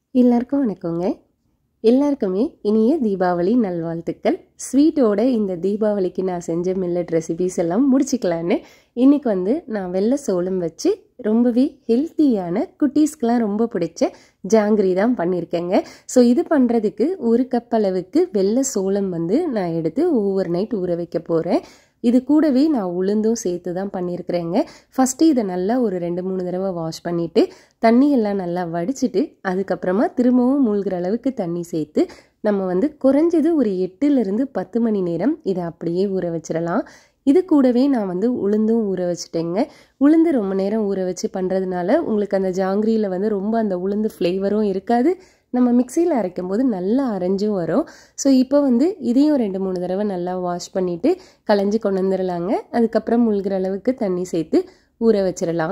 எல்லாருக்கும் வணக்கங்க எல்லாருக்குமே இனிய தீபாவளி நல்வாழ்த்துக்கள் ஸ்வீட்டோட இந்த தீபாவளிக்கு நான் செஞ்ச மில்லட் ரெசிபீஸ் எல்லாம் முடிச்சுக்கலான்னு இன்றைக்கி வந்து நான் வெள்ளை சோளம் வச்சு ரொம்பவே ஹெல்த்தியான குட்டீஸ்க்கெலாம் ரொம்ப பிடிச்ச ஜாங்கிரி தான் பண்ணியிருக்கேங்க ஸோ இது பண்ணுறதுக்கு ஒரு கப் அளவுக்கு வெள்ளை சோளம் வந்து நான் எடுத்து ஓவர் நைட் ஊற வைக்க போகிறேன் இது கூடவே நான் உளுந்தும் சேர்த்து தான் பண்ணியிருக்கிறேங்க ஃபஸ்ட்டு இதை நல்லா ஒரு ரெண்டு மூணு தடவை வாஷ் பண்ணிவிட்டு தண்ணி எல்லாம் நல்லா வடிச்சிட்டு அதுக்கப்புறமா திரும்பவும் மூழ்கிற அளவுக்கு தண்ணி சேர்த்து நம்ம வந்து குறைஞ்சது ஒரு எட்டுலேருந்து பத்து மணி நேரம் இதை அப்படியே ஊற வச்சிடலாம் இது கூடவே நான் வந்து உளுந்தும் ஊற வச்சுட்டேங்க உளுந்து ரொம்ப நேரம் ஊற வச்சு பண்ணுறதுனால உங்களுக்கு அந்த ஜாங்கிரியில் வந்து ரொம்ப அந்த உளுந்து ஃப்ளேவரும் இருக்காது நம்ம மிக்சியில் அரைக்கும் போது நல்லா அரைஞ்சும் வரும் ஸோ இப்போ வந்து இதையும் ரெண்டு மூணு தடவை நல்லா வாஷ் பண்ணிவிட்டு களைஞ்சி கொண்டு வந்துடலாங்க அதுக்கப்புறம் முழுகிற அளவுக்கு தண்ணி சேர்த்து ஊற வச்சிடலாம்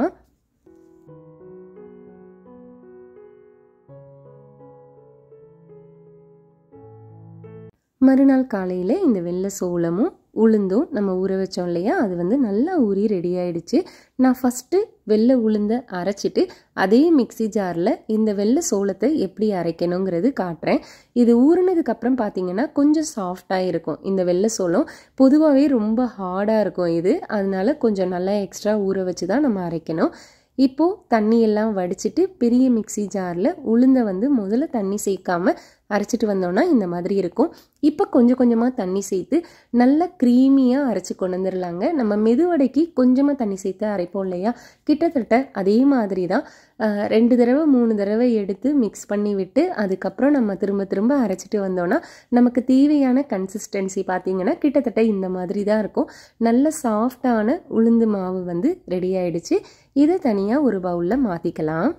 மறுநாள் காலையில் இந்த வெள்ளை சோளமும் உளுந்தும் நம்ம ஊற வச்சோம் இல்லையா அது வந்து நல்லா ஊறி ரெடி ஆயிடுச்சு நான் ஃபஸ்ட்டு வெள்ளை உளுந்தை அரைச்சிட்டு அதே மிக்சி ஜாரில் இந்த வெள்ளை சோளத்தை எப்படி அரைக்கணுங்கிறது காட்டுறேன் இது ஊறினதுக்கப்புறம் பார்த்தீங்கன்னா கொஞ்சம் சாஃப்டாக இருக்கும் இந்த வெள்ளை சோளம் பொதுவாகவே ரொம்ப ஹார்டாக இருக்கும் இது அதனால கொஞ்சம் நல்லா எக்ஸ்ட்ரா ஊற வச்சு தான் நம்ம அரைக்கணும் இப்போது தண்ணி எல்லாம் வடிச்சிட்டு பெரிய மிக்சி ஜாரில் உளுந்தை வந்து முதல்ல தண்ணி சேர்க்காம அரைச்சிட்டு வந்தோம்னா இந்த மாதிரி இருக்கும் இப்போ கொஞ்சம் கொஞ்சமாக தண்ணி சேர்த்து நல்லா க்ரீமியாக அரைச்சி கொண்டு வந்துடலாங்க நம்ம மெதுவடைக்கு கொஞ்சமாக தண்ணி சேர்த்து அரைப்போம் இல்லையா கிட்டத்தட்ட அதே மாதிரி தான் ரெண்டு தடவை மூணு தடவை எடுத்து மிக்ஸ் பண்ணி விட்டு அதுக்கப்புறம் நம்ம திரும்ப திரும்ப அரைச்சிட்டு வந்தோம்னா நமக்கு தேவையான கன்சிஸ்டன்சி பார்த்திங்கன்னா கிட்டத்தட்ட இந்த மாதிரி தான் இருக்கும் நல்ல சாஃப்டான உளுந்து மாவு வந்து ரெடி ஆயிடுச்சு இதை தனியாக ஒரு பவுலில் மாற்றிக்கலாம்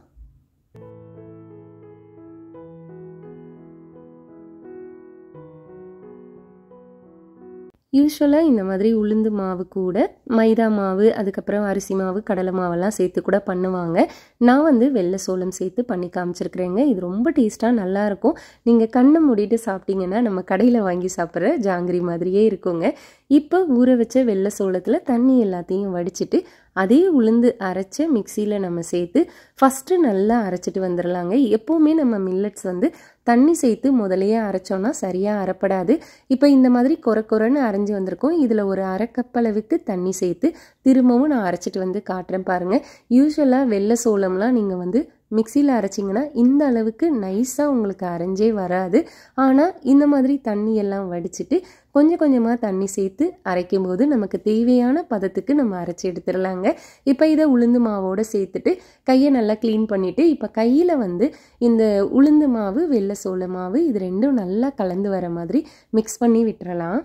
யூஸ்வலாக இந்த மாதிரி உளுந்து மாவு கூட மைதா மாவு அதுக்கப்புறம் அரிசி மாவு கடலை மாவெல்லாம் சேர்த்து கூட பண்ணுவாங்க நான் வந்து வெள்ளை சோளம் சேர்த்து பண்ணி காமிச்சிருக்கிறேங்க இது ரொம்ப டேஸ்ட்டாக நல்லாயிருக்கும் நீங்கள் கண்ணை மூடிட்டு சாப்பிட்டீங்கன்னா நம்ம கடையில் வாங்கி சாப்பிட்ற ஜாங்கிரி மாதிரியே இருக்குங்க இப்போ ஊற வச்ச வெள்ளை சோளத்தில் தண்ணி எல்லாத்தையும் வடிச்சிட்டு அதே உளுந்து அரைச்ச மிக்சியில் நம்ம சேர்த்து ஃபஸ்ட்டு நல்லா அரைச்சிட்டு வந்துடலாங்க எப்போவுமே நம்ம மில்லட்ஸ் வந்து தண்ணி சேர்த்து முதலையே அரைச்சோன்னா சரியாக அரைப்படாது இப்போ இந்த மாதிரி கொர கொரன்னு அரைஞ்சி வந்திருக்கோம் இதில் ஒரு அரை கப் அளவுக்கு தண்ணி சேர்த்து திரும்பவும் நான் அரைச்சிட்டு வந்து காட்டுறேன் பாருங்கள் யூஸ்வலாக வெள்ளை சோளம்லாம் நீங்கள் வந்து மிக்சியில் அரைச்சிங்கன்னா இந்த அளவுக்கு நைஸாக உங்களுக்கு அரைஞ்சே வராது ஆனால் இந்த மாதிரி தண்ணி எல்லாம் வடிச்சிட்டு கொஞ்சம் கொஞ்சமாக தண்ணி சேர்த்து அரைக்கும் போது நமக்கு தேவையான பதத்துக்கு நம்ம அரைச்சி எடுத்துடலாங்க இப்போ இதை உளுந்து மாவோடு சேர்த்துட்டு கையை நல்லா க்ளீன் பண்ணிவிட்டு இப்போ கையில் வந்து இந்த உளுந்து மாவு வெள்ளை சோள மாவு இது ரெண்டும் நல்லா கலந்து வர மாதிரி மிக்ஸ் பண்ணி விட்டுறலாம்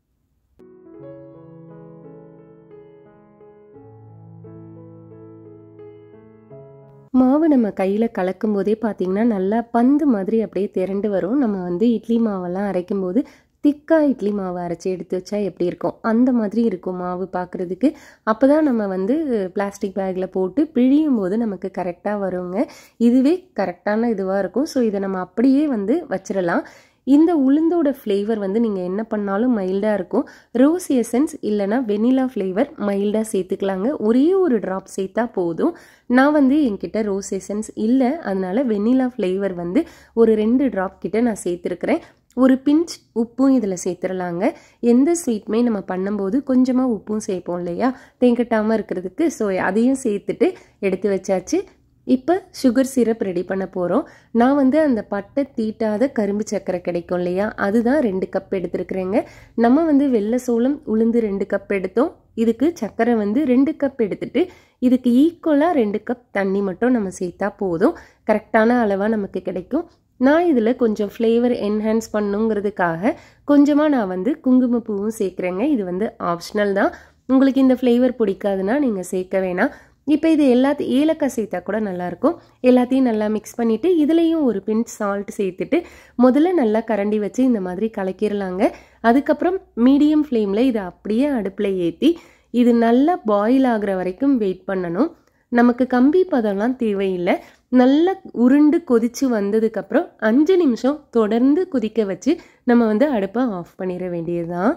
மாவு நம்ம கையில் கலக்கும் போதே பார்த்திங்கன்னா நல்லா பந்து மாதிரி அப்படியே திரண்டு வரும் நம்ம வந்து இட்லி மாவெல்லாம் அரைக்கும் போது திக்காக இட்லி மாவு அரைச்சி எடுத்து வச்சா எப்படி இருக்கும் அந்த மாதிரி இருக்கும் மாவு பார்க்குறதுக்கு அப்போ தான் நம்ம வந்து பிளாஸ்டிக் பேக்கில் போட்டு பிழியும் போது நமக்கு கரெக்டாக வருங்க இதுவே கரெக்டான இதுவாக இருக்கும் ஸோ இதை நம்ம அப்படியே வந்து வச்சிடலாம் இந்த உளுந்தோட ஃப்ளேவர் வந்து நீங்கள் என்ன பண்ணாலும் மைல்டாக இருக்கும் ரோஸ் எசன்ஸ் இல்லைனா வெனிலா ஃப்ளேவர் மைல்டாக சேர்த்துக்கலாங்க ஒரே ஒரு ட்ராப் சேர்த்தா போதும் நான் வந்து என்கிட்ட ரோஸ் எசன்ஸ் இல்லை அதனால வெனிலா ஃப்ளேவர் வந்து ஒரு ரெண்டு ட்ராப் கிட்ட நான் சேர்த்துருக்குறேன் ஒரு பிஞ்ச் உப்பும் இதில் சேர்த்துடலாங்க எந்த ஸ்வீட்டுமே நம்ம பண்ணும்போது கொஞ்சமாக உப்பும் சேர்ப்போம் இல்லையா தேங்கட்டாமல் இருக்கிறதுக்கு ஸோ அதையும் சேர்த்துட்டு எடுத்து வச்சாச்சு இப்போ சுகர் சிரப் ரெடி பண்ண போகிறோம் நான் வந்து அந்த பட்டை தீட்டாத கரும்பு சர்க்கரை கிடைக்கும் இல்லையா அதுதான் ரெண்டு கப் எடுத்துருக்குறேங்க நம்ம வந்து வெள்ளை சோளம் உளுந்து ரெண்டு கப் எடுத்தோம் இதுக்கு சர்க்கரை வந்து ரெண்டு கப் எடுத்துட்டு இதுக்கு ஈக்குவலாக ரெண்டு கப் தண்ணி மட்டும் நம்ம சேர்த்தா போதும் கரெக்டான அளவாக நமக்கு கிடைக்கும் நான் இதில் கொஞ்சம் ஃப்ளேவர் என்ஹான்ஸ் பண்ணுங்கிறதுக்காக கொஞ்சமாக நான் வந்து குங்குமப்பூவும் சேர்க்குறேங்க இது வந்து ஆப்ஷனல் தான் உங்களுக்கு இந்த ஃப்ளேவர் பிடிக்காதுன்னா நீங்கள் சேர்க்க வேணாம் இப்போ இது எல்லாத்தையும் ஏலக்காய் சேர்த்தா கூட நல்லாயிருக்கும் எல்லாத்தையும் நல்லா மிக்ஸ் பண்ணிவிட்டு இதுலேயும் ஒரு பிஞ்ச் சால்ட் சேர்த்துட்டு முதல்ல நல்லா கரண்டி வச்சு இந்த மாதிரி கலக்கிடலாங்க அதுக்கப்புறம் மீடியம் ஃப்ளேமில் இதை அப்படியே அடுப்பில் ஏற்றி இது நல்லா பாயில் ஆகிற வரைக்கும் வெயிட் பண்ணணும் நமக்கு கம்பி பதம்லாம் தேவையில்லை நல்லா உருண்டு கொதிச்சு வந்ததுக்கப்புறம் அஞ்சு நிமிஷம் தொடர்ந்து கொதிக்க வச்சு நம்ம வந்து அடுப்பை ஆஃப் பண்ணிட வேண்டியது தான்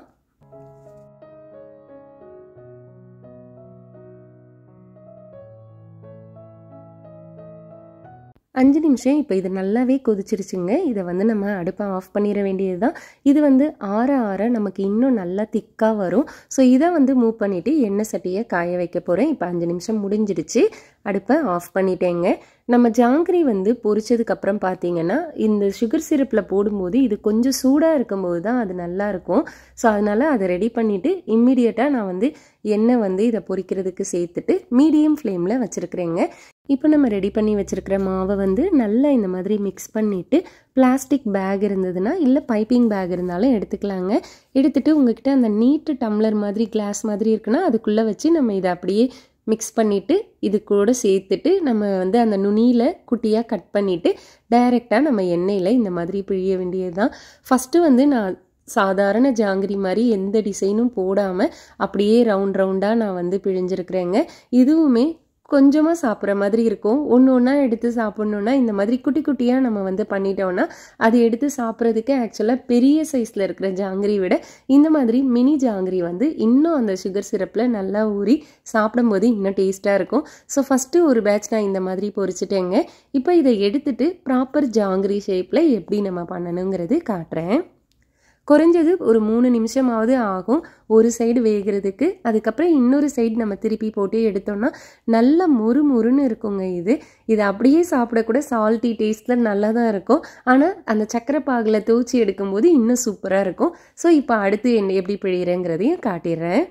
அஞ்சு நிமிஷம் இப்போ இது நல்லாவே கொதிச்சிருச்சுங்க இதை வந்து நம்ம அடுப்பை ஆஃப் பண்ணிட வேண்டியது தான் இது வந்து ஆற ஆற நமக்கு இன்னும் நல்லா திக்காக வரும் ஸோ இதை வந்து மூவ் பண்ணிவிட்டு எண்ணெய் சட்டியை காய வைக்க போகிறேன் இப்போ அஞ்சு நிமிஷம் முடிஞ்சிடுச்சு அடுப்பை ஆஃப் பண்ணிட்டேங்க நம்ம ஜாங்கிரி வந்து பொரிச்சதுக்கப்புறம் பார்த்தீங்கன்னா இந்த சுகர் சிரப்பில் போடும்போது இது கொஞ்சம் சூடாக இருக்கும்போது தான் அது நல்லா இருக்கும் ஸோ அதனால் அதை ரெடி பண்ணிவிட்டு இம்மிடியட்டாக நான் வந்து எண்ணெய் வந்து இதை பொரிக்கிறதுக்கு சேர்த்துட்டு மீடியம் ஃப்ளேமில் வச்சுருக்குறேங்க இப்போ நம்ம ரெடி பண்ணி வச்சுருக்கிற மாவை வந்து நல்லா இந்த மாதிரி மிக்ஸ் பண்ணிவிட்டு பிளாஸ்டிக் பேக் இருந்ததுன்னா இல்லை பைப்பிங் பேக் இருந்தாலும் எடுத்துக்கலாங்க எடுத்துகிட்டு உங்ககிட்ட அந்த நீட்டு டம்ளர் மாதிரி கிளாஸ் மாதிரி இருக்குன்னா அதுக்குள்ளே வச்சு நம்ம இதை அப்படியே மிக்ஸ் பண்ணிவிட்டு இது கூட சேர்த்துட்டு நம்ம வந்து அந்த நுனியில் குட்டியாக கட் பண்ணிவிட்டு டைரெக்டாக நம்ம எண்ணெயில் இந்த மாதிரி பிழிய வேண்டியது தான் ஃபஸ்ட்டு வந்து நான் சாதாரண ஜாங்கிரி மாதிரி எந்த டிசைனும் போடாமல் அப்படியே ரவுண்ட் ரவுண்டாக நான் வந்து பிழிஞ்சிருக்கிறேங்க இதுவுமே கொஞ்சமாக சாப்பிட்ற மாதிரி இருக்கும் ஒன்று ஒன்றா எடுத்து சாப்பிட்ணுன்னா இந்த மாதிரி குட்டி குட்டியாக நம்ம வந்து பண்ணிட்டோம்னா அது எடுத்து சாப்பிட்றதுக்கு ஆக்சுவலாக பெரிய சைஸில் இருக்கிற ஜாங்கிரி விட இந்த மாதிரி மினி ஜாங்கிரி வந்து இன்னும் அந்த சுகர் சிரப்பில் நல்லா ஊறி சாப்பிடும்போது இன்னும் டேஸ்ட்டாக இருக்கும் ஸோ ஃபஸ்ட்டு ஒரு பேட்ச் நான் இந்த மாதிரி பொரிச்சிட்டேங்க இப்போ இதை எடுத்துட்டு ப்ராப்பர் ஜாங்கிரி ஷேப்பில் எப்படி நம்ம பண்ணணுங்கிறது காட்டுறேன் குறைஞ்சது ஒரு மூணு நிமிஷமாவது ஆகும் ஒரு சைடு வேகிறதுக்கு அதுக்கப்புறம் இன்னொரு சைடு நம்ம திருப்பி போட்டு எடுத்தோம்னா நல்லா மொறு மொறுன்னு இருக்குங்க இது இது அப்படியே சாப்பிடக்கூட சால்ட்டி டேஸ்ட்டில் நல்லா தான் இருக்கும் ஆனால் அந்த சக்கரை பாகில் தூச்சி எடுக்கும்போது இன்னும் சூப்பராக இருக்கும் ஸோ இப்போ அடுத்து என்ன எப்படி பிழிகிறேங்கிறதையும் காட்டிடுறேன்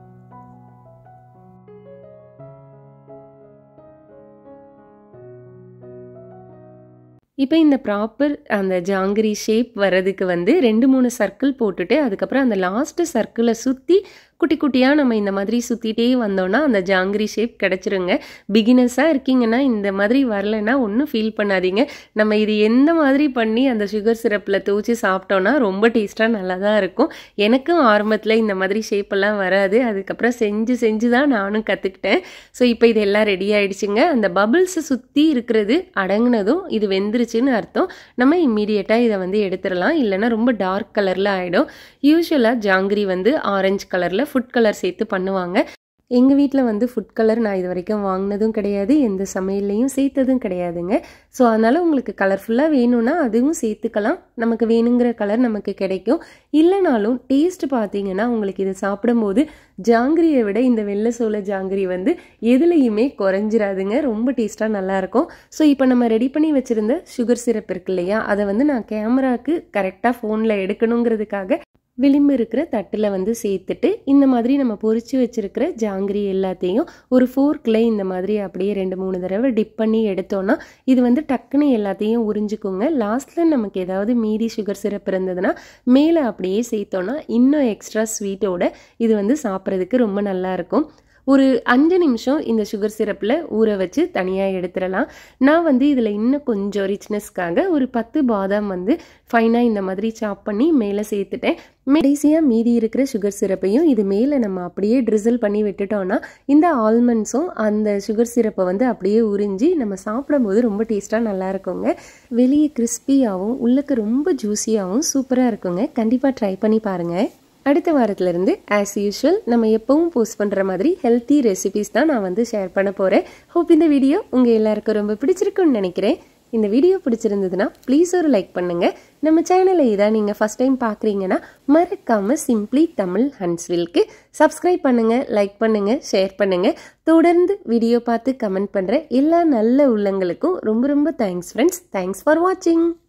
இப்போ இந்த ப்ராப்பர் அந்த ஜாங்கிரி ஷேப் வர்றதுக்கு வந்து ரெண்டு மூணு சர்க்கிள் போட்டுட்டு அதுக்கப்புறம் அந்த லாஸ்ட்டு சர்க்கிளை சுற்றி குட்டி குட்டியாக நம்ம இந்த மாதிரி சுற்றிட்டே வந்தோம்னா அந்த ஜாங்கிரி ஷேப் கிடச்சிருங்க பிகினர்ஸாக இருக்கீங்கன்னா இந்த மாதிரி வரலைன்னா ஒன்றும் ஃபீல் பண்ணாதீங்க நம்ம இது எந்த மாதிரி பண்ணி அந்த சுகர் சிரப்பில் தூச்சி சாப்பிட்டோன்னா ரொம்ப டேஸ்ட்டாக நல்லா தான் இருக்கும் எனக்கும் ஆரம்பத்தில் இந்த மாதிரி ஷேப்பெல்லாம் வராது அதுக்கப்புறம் செஞ்சு செஞ்சு தான் நானும் கற்றுக்கிட்டேன் ஸோ இப்போ இது எல்லாம் ரெடி ஆகிடுச்சுங்க அந்த பபிள்ஸை சுற்றி இருக்கிறது அடங்கினதும் இது வெந்துருச்சுன்னு அர்த்தம் நம்ம இம்மீடியட்டாக இதை வந்து எடுத்துடலாம் இல்லைன்னா ரொம்ப டார்க் கலரில் ஆகிடும் யூஸ்வலாக ஜாங்கிரி வந்து ஆரஞ்சு கலரில் ஃபுட் கலர் சேர்த்து பண்ணுவாங்க எங்கள் வீட்டில் வந்து ஃபுட் கலர் நான் இது வரைக்கும் வாங்கினதும் கிடையாது எந்த சமையல்லையும் சேர்த்ததும் கிடையாதுங்க ஸோ அதனால் உங்களுக்கு கலர்ஃபுல்லாக வேணும்னா அதுவும் சேர்த்துக்கலாம் நமக்கு வேணுங்கிற கலர் நமக்கு கிடைக்கும் இல்லைனாலும் டேஸ்ட் பார்த்தீங்கன்னா உங்களுக்கு இது சாப்பிடும்போது ஜாங்கிரியை விட இந்த வெள்ளை சோள ஜாங்கிரி வந்து எதுலேயுமே குறைஞ்சிராதுங்க ரொம்ப டேஸ்ட்டாக நல்லாயிருக்கும் ஸோ இப்போ நம்ம ரெடி பண்ணி வச்சுருந்த சுகர் சிரப் இருக்கு இல்லையா அதை வந்து நான் கேமராக்கு கரெக்டாக ஃபோனில் எடுக்கணுங்கிறதுக்காக விளிம்பு இருக்கிற தட்டில் வந்து சேர்த்துட்டு இந்த மாதிரி நம்ம பொரிச்சு வச்சிருக்கிற ஜாங்கிரி எல்லாத்தையும் ஒரு ஃபோர்க்கில் இந்த மாதிரி அப்படியே ரெண்டு மூணு தடவை டிப் பண்ணி எடுத்தோன்னா இது வந்து டக்குன்னு எல்லாத்தையும் உறிஞ்சிக்குங்க லாஸ்ட்டில் நமக்கு ஏதாவது மீதி சுகர் சிரப் இருந்ததுன்னா மேலே அப்படியே சேர்த்தோன்னா இன்னும் எக்ஸ்ட்ரா ஸ்வீட்டோட இது வந்து சாப்பிட்றதுக்கு ரொம்ப நல்லாயிருக்கும் ஒரு அஞ்சு நிமிஷம் இந்த சுகர் சிரப்பில் ஊற வச்சு தனியாக எடுத்துடலாம் நான் வந்து இதில் இன்னும் கொஞ்சம் ரிச்னஸ்க்காக ஒரு பத்து பாதாம் வந்து ஃபைனாக இந்த மாதிரி சாப் பண்ணி மேலே சேர்த்துட்டேன் கடைசியாக மீதி இருக்கிற சுகர் சிரப்பையும் இது மேலே நம்ம அப்படியே ட்ரிசில் பண்ணி விட்டுட்டோம்னா இந்த ஆல்மண்ட்ஸும் அந்த சுகர் சிரப்பை வந்து அப்படியே உறிஞ்சி நம்ம சாப்பிடும்போது ரொம்ப டேஸ்ட்டாக நல்லா இருக்குங்க வெளியே கிறிஸ்பியாகவும் உள்ளுக்கு ரொம்ப ஜூஸியாகவும் சூப்பராக இருக்குங்க கண்டிப்பாக ட்ரை பண்ணி பாருங்கள் அடுத்த வாரத்துலேருந்து ஆஸ் யூஷுவல் நம்ம எப்பவும் போஸ்ட் பண்ணுற மாதிரி ஹெல்த்தி ரெசிபிஸ் தான் நான் வந்து ஷேர் பண்ண போகிறேன் ஹோப் இந்த வீடியோ உங்கள் எல்லாருக்கும் ரொம்ப பிடிச்சிருக்குன்னு நினைக்கிறேன் இந்த வீடியோ பிடிச்சிருந்ததுன்னா ப்ளீஸ் ஒரு லைக் பண்ணுங்கள் நம்ம சேனலை இதான் நீங்கள் ஃபஸ்ட் டைம் பார்க்குறீங்கன்னா மறக்காமல் சிம்ப்ளி தமிழ் ஹன்ஸ்வில்க்கு சப்ஸ்கிரைப் பண்ணுங்கள் லைக் பண்ணுங்கள் ஷேர் பண்ணுங்கள் தொடர்ந்து வீடியோ பார்த்து கமெண்ட் பண்ணுற எல்லா நல்ல உள்ளங்களுக்கும் ரொம்ப ரொம்ப தேங்க்ஸ் ஃப்ரெண்ட்ஸ் தேங்க்ஸ் ஃபார் வாட்சிங்